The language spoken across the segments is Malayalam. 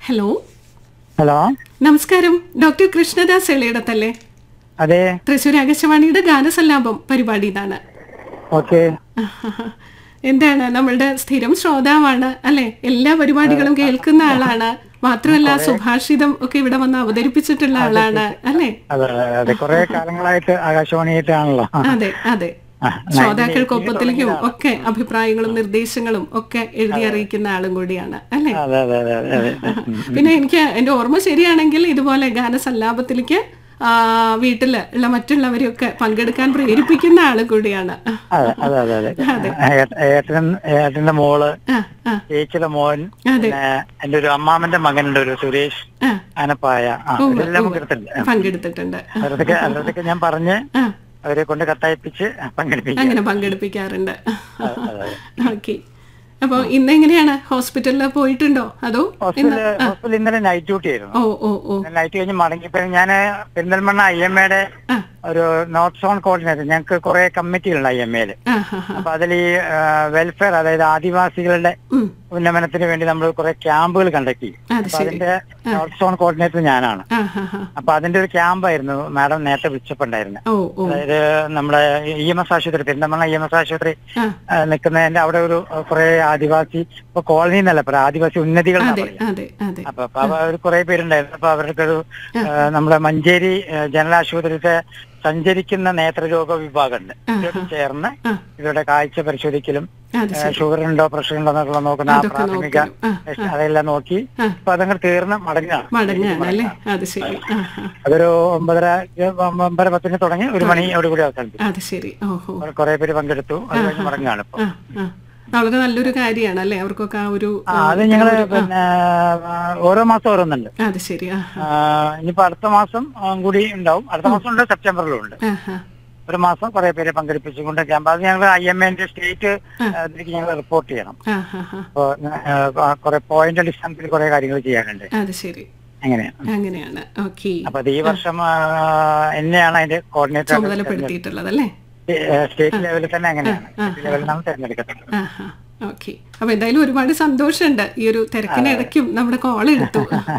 ഹലോ ഹലോ നമസ്കാരം ഡോക്ടർ കൃഷ്ണദാസ് എളിയിടത്തല്ലേ അതെ തൃശ്ശൂർ ആകാശവാണിയുടെ ഗാനസല്ലാപം പരിപാടി ഇതാണ് ഓക്കെ എന്താണ് നമ്മളുടെ സ്ഥിരം ശ്രോതാവാണ് അല്ലെ എല്ലാ പരിപാടികളും കേൾക്കുന്ന ആളാണ് മാത്രമല്ല സുഭാഷിതം ഒക്കെ ഇവിടെ വന്ന് അവതരിപ്പിച്ചിട്ടുള്ള ആളാണ് അല്ലെ അതെ അതെ കുറെ കാലങ്ങളായിട്ട് ആകാശവാണിയായിട്ടാണല്ലോ അതെ അതെ ആ, ശ്രോതാക്കൾക്കൊപ്പത്തിലേക്കും ഒക്കെ അഭിപ്രായങ്ങളും നിർദ്ദേശങ്ങളും ഒക്കെ എഴുതി അറിയിക്കുന്ന ആളും കൂടിയാണ് അല്ലെ അതെ അതെ അതെ അതെ അതെ ഉം. പിന്നെ എനിക്ക് എന്റെ ഓർമ്മ ശരിയാണെങ്കിൽ ഇതുപോലെ ഗാനസല്ലാപത്തിലേക്ക് ആ, വീട്ടില് ഉള്ള മറ്റുള്ളവരെയൊക്കെ പങ്കെടുക്കാൻ പ്രേരിപ്പിക്കുന്ന ആള് കൂടിയാണ് അതെ അതെ അതെ അതെ ഏട്ട- ഏട്ടൻ ഏട്ടന്റെ മോള് ആ, ആ, ചേച്ചിയുടെ മോൻ അതെ. പിന്നെ എന്റെ ഒരു അമ്മാമന്റെ മകനുണ്ട് ഒരു സുരേഷ് ആ, അനപ്പായ ആ ഇതെല്ലാം പങ്കെടുത്തില്ല പങ്കെടുത്തിട്ടുണ്ട് അവരതൊക്കെ അവരതൊക്കെ ഞാൻ പറഞ്ഞ് ആ, അവരെ കൊണ്ട് കത്തയപ്പിച്ച് പങ്കെടുപ്പിക്കും അങ്ങനെ പങ്കെടുപ്പിക്കാറുണ്ട് അതെ, അതെ. ഓക്കെ അപ്പൊ ഇന്ന് എങ്ങനെയാണ് ഹോസ്പിറ്റലിൽ പോയിട്ടുണ്ടോ അതോ ഹോസ്പിറ്റലിൽ ഹോസ്പിറ്റലിൽ ഇന്നലെ നൈറ്റ് ഡ്യൂട്ടി ആയിരുന്നു ഓ ഓ ഓ നൈറ്റ് കഴിഞ്ഞ് മടങ്ങിയപ്പോ ഞാൻ പെരിന്തൽമണ്ണ ഐ എം എയുടെ ആ ഒരു നോർത്ത് സോൺ കോർഡിനേറ്റർ ഞങ്ങൾക്ക് കുറെ കമ്മിറ്റികളുണ്ട് ഐ എം എയില് ആ ഹാ ഹാ അപ്പൊ അതിൽ ഈ വെൽഫെയർ അതായത് ആദിവാസികളുടെ ഉം ഉന്നമനത്തിന് വേണ്ടി നമ്മൾ കുറെ ക്യാമ്പുകൾ കണ്ടക്ട് ചെയ്യും അത് അപ്പൊ ശരി അതിന്റെ നോർത്ത് സോൺ കോർഡിനേറ്റർ ഞാനാണ് ആ ഹാ ഹാ അപ്പൊ അതിന്റെ ഒരു ക്യാമ്പായിരുന്നു മാഡം നേരത്തെ വിളിച്ചപ്പോണ്ടായിരുന്നത് ഓ ഓ അതായത് നമ്മുടെ ഇ എം എസ് ആശുപത്രി പെരിന്തൽമണ്ണ ഇ എം എസ് ആശുപത്രി ആ ആ, നിൽക്കുന്നതിന്റെ അവിടെ ഒരു കുറെ ആദിവാസി ഇപ്പൊ കോളനി എന്നല്ല പറയാം ആദിവാസി ഉന്നതികൾ എന്നാ അതെ പറയാ അതെ അതെ അപ്പൊ അപ്പൊ അവർ കുറെ പേരുണ്ടായിരുന്നു അപ്പൊ അവർക്ക് ഒരു നമ്മുടെ മഞ്ചേരി ആ, ജനറൽ ആശുപത്രിയിലത്തെ സഞ്ചരിക്കുന്ന നേത്രരോഗ വിഭാഗമുണ്ട് ഇവരോട് ചേർന്ന് ആ ഇവരുടെ കാഴ്ച പരിശോധിക്കലും അത് ആ, ശരി ഷുഗർ ഉണ്ടോ പ്രഷർ ഉണ്ടോ എന്നൊക്കെ നോക്കുന്ന ആ അതൊക്കെ പ്രാഥമിക നോക്കലും ആ ടെസ്റ്റ് അതെല്ലാം നോക്കി ആ. അപ്പൊ അതങ്ങ് തീർന്ന് മടങ്ങാണ് മടങ്ങാണ് അല്ലേ അത് ശരി ആ ആ അതൊരു ഒമ്പതര ഒമ്പതര പത്തിന് തുടങ്ങി ഒരു മണിയോട് കൂടി അവസാനിപ്പിച്ചു അത് ശരി ഓഹോ അവർ കുറെ പേര് പങ്കെടുത്തു അത് കഴിഞ്ഞ് മടങ്ങാണ് ഇപ്പൊ ആ ആ വളരെ നല്ലൊരു കാര്യമാണ് അല്ലേ അവർക്കൊക്കെ ആ ഒരു ആ അത് ഞങ്ങള് പിന്നെ ആ, ഓരോ മാസം ഓരോന്നുണ്ട് അത് ശരി ആ ആ, ഇനിയിപ്പോ അടുത്ത മാസം ആ, കൂടി ഉണ്ടാവും അടുത്ത മാസം ഉണ്ട് സെപ്റ്റംബറിലും ഉണ്ട് ആ ആ ഒരു മാസം കുറെ പേരെ പങ്കെടുപ്പിച്ചുകൊണ്ട് ക്യാമ്പ് അത് ഞങ്ങൾ ഐ എം എന്റെ സ്റ്റേറ്റ് ഇതിലേക്ക് ഞങ്ങൾ റിപ്പോർട്ട് ചെയ്യണം ആ ആ ആ അപ്പൊ കുറെ പോയിന്റ് അടിസ്ഥാനത്തിൽ കുറെ കാര്യങ്ങൾ ചെയ്യാനുണ്ട് അത് ശരി അങ്ങനെയാണ് അങ്ങനെയാണ് ഓക്കെ അപ്പൊ അത് ഈ വർഷം ആ, എന്നെയാണ് അതിന്റെ കോർഡിനേറ്റർ ചുമതലപ്പെടുത്തിയിട്ടുള്ളത് അല്ലേ സ്റ്റേറ്റ് ലെവലിൽ തന്നെ അങ്ങനെയാണ് സ്റ്റേറ്റ് ലെവലിൽ നിന്നാണ് തെരഞ്ഞെടുക്കപ്പെട്ടത് ആ ആ ഓക്കെ അപ്പൊ എന്തായാലും ഒരുപാട് സന്തോഷമുണ്ട് ഈ ഒരു തിരക്കിനിടയ്ക്കും നമ്മുടെ കോൾ എടുത്തു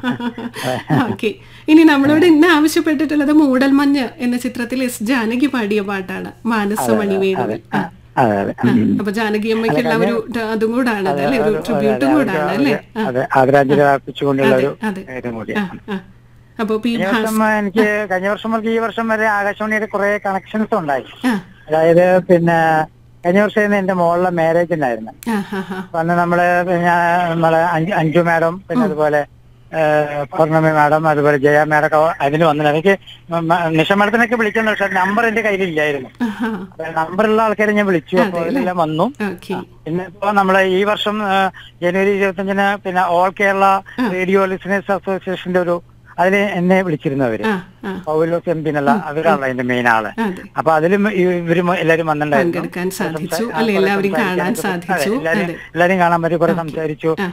ഓക്കെ ഇനി നമ്മളോട് ഇന്ന് ആവശ്യപ്പെട്ടിട്ടുള്ളത് മൂടൽമഞ്ഞ് എന്ന ചിത്രത്തിൽ എസ് ജാനകി പാടിയ പാട്ടാണ് മാനസമണി വേണുവിൽ ആ അതെ അതെ ആ, അപ്പൊ ജാനകി അമ്മയ്ക്കുള്ള ഒരു ட- അതും കൂടാണ് അത് അല്ലേ ഒരു ട്രിബ്യൂട്ടും കൂടാണ് അല്ലേ ആ, അതെ ആദരാഞ്ജലി അർപ്പിച്ചുകൊണ്ടുള്ള ഒരു അതെ കാര്യം ആ കൂടിയാണ് ആ അപ്പൊ ഇപ്പൊ ഈ കഴിഞ്ഞ ഭാഷ വർഷം എനിക്ക് കഴിഞ്ഞ വർഷം മുതൽ ഈ വർഷം വരെ ആകാശവാണിയുടെ കുറെ കണക്ഷൻസ് ഉണ്ടായി ആ അതായത് പിന്നെ കഴിഞ്ഞ വർഷം എന്റെ മോളുടെ മാരേജ് ഉണ്ടായിരുന്നു ആ ഹാ ഹാ അപ്പൊ അന്ന് നമ്മള് പിന്നെ നമ്മളെ അഞ്ചു- അഞ്ജു മാഡം പിന്നെ അതുപോലെ ഏഹ്, പൗർണമി മാഡം അതുപോലെ ജയ മാഡം ഒക്കെ അതിന് വന്നില്ല എനിക്ക് മ- നിഷ മാഡത്തിനൊക്കെ വിളിക്കുന്ന പക്ഷെ നമ്പർ എന്റെ കയ്യിലില്ലായിരുന്നു ആഹാ അപ്പൊ നമ്പറുള്ള ആൾക്കാരെ ഞാൻ വിളിച്ചു അപ്പൊ അതിലെല്ലാം വന്നു ഓക്കെ പിന്നെ ഇപ്പൊ നമ്മളെ ഈ വർഷം ആ, ജനുവരി ഇരുപത്തഞ്ചിന് പിന്നെ ഓൾ കേരള റേഡിയോ ലിസണേഴ്സ് അസോസിയേഷന്റെ ഒരു അതിൽ എന്നെ വിളിച്ചിരുന്നവര് ആ ആ പൗലോസ് എം പിന്നുള്ള അവരാണല്ലോ അതിന്റെ മെയിൻ ആള് അതെ അപ്പൊ അതിലും ഇവരും എല്ലാരും വന്നിട്ടുണ്ടായിരുന്നു പങ്കെടുക്കാൻ സാധിച്ചു ആ, അല്ലെ കുറെ എല്ലാവരും കാണാൻ സംസാരിക്കാനൊക്കെ- സാധിച്ചു അതെ, എല്ലാരും അതെ എല്ലാരും കാണാൻ പറ്റി കുറെ സംസാരിച്ചു ആ